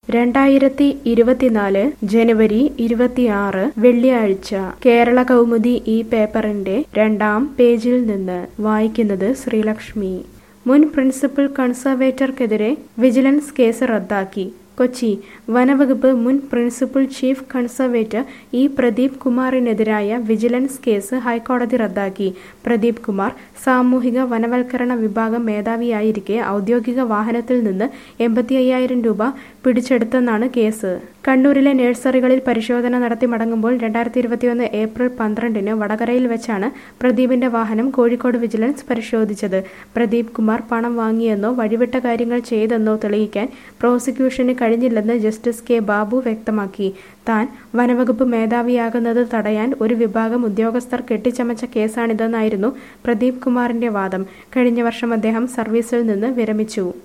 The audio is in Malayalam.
രണ്ടായിരത്തി ഇരുപത്തിനാല് ജനുവരി ഇരുപത്തിയാറ് വെള്ളിയാഴ്ച കേരള കൗമുദി ഈ പേപ്പറിന്റെ രണ്ടാം പേജിൽ നിന്ന് വായിക്കുന്നത് ശ്രീലക്ഷ്മി മുൻ പ്രിൻസിപ്പൽ കൺസർവേറ്റർക്കെതിരെ വിജിലൻസ് കേസ് റദ്ദാക്കി കൊച്ചി വനവകുപ്പ് മുൻ principal chief conservator E Pradeep കുമാറിനെതിരായ വിജിലൻസ് കേസ് ഹൈക്കോടതി റദ്ദാക്കി പ്രദീപ് കുമാർ സാമൂഹിക വനവൽക്കരണ വിഭാഗം മേധാവിയായിരിക്കെ ഔദ്യോഗിക വാഹനത്തിൽ നിന്ന് എൺപത്തി അയ്യായിരം രൂപ പിടിച്ചെടുത്തെന്നാണ് കേസ് കണ്ണൂരിലെ നഴ്സറികളിൽ പരിശോധന നടത്തി മടങ്ങുമ്പോൾ രണ്ടായിരത്തി ഇരുപത്തിയൊന്ന് ഏപ്രിൽ പന്ത്രണ്ടിന് വടകരയിൽ വെച്ചാണ് പ്രദീപിന്റെ വാഹനം കോഴിക്കോട് വിജിലൻസ് പരിശോധിച്ചത് പ്രദീപ് കുമാർ പണം വാങ്ങിയെന്നോ വഴിവിട്ട കാര്യങ്ങൾ ചെയ്തെന്നോ തെളിയിക്കാൻ പ്രോസിക്യൂഷന് കഴിഞ്ഞില്ലെന്ന് ജസ്റ്റിസ് കെ ബാബു വ്യക്തമാക്കി താൻ വനവകുപ്പ് മേധാവിയാകുന്നത് തടയാൻ ഒരു വിഭാഗം ഉദ്യോഗസ്ഥർ കെട്ടിച്ചമച്ച കേസാണിതെന്നായിരുന്നു പ്രദീപ് കുമാറിന്റെ വാദം കഴിഞ്ഞ വർഷം അദ്ദേഹം സർവീസിൽ നിന്ന് വിരമിച്ചു